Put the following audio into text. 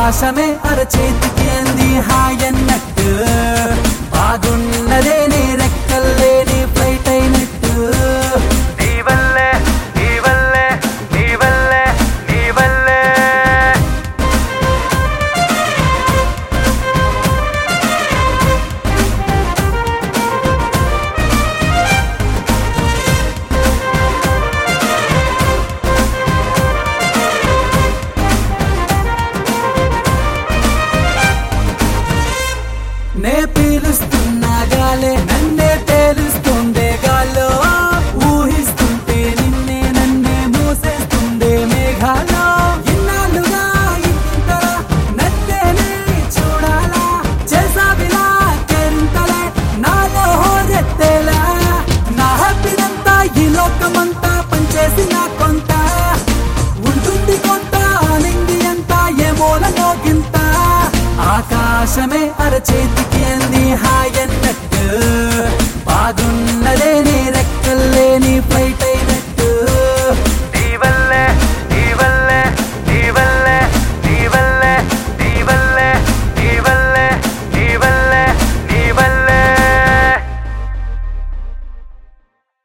ఆకాశమే అరచేతికి అంది హాయన్నట్టు బాగున్నదే నీ రెక్కల్లేని ఫ్లైట్ అయినట్టు నీ వల్లే నీ వల్లే నీ వల్లే నీ వల్లే నే పీలుస్తున్నా గాలే నన్నే తేలుస్తుండే గాల్లో ఊహిస్తుంటే నిన్నే నన్నే మోసేస్తుండే మేఘాలో ఇన్నాళ్ళుగా ఇంతలా నన్నేనే చూడాలా చేసావిలా కేరింతలే నాలో హోరెత్తేలా నా హ్యాపీనంతా ఈ లోకమంతా పనిచేసి నా కొంత ఉంటుంది కొంత నిండి అంతా ఏ మూలలో గింత ఆకాశమే అరచేతికి అంది హాయన్నట్టు బాగున్నదే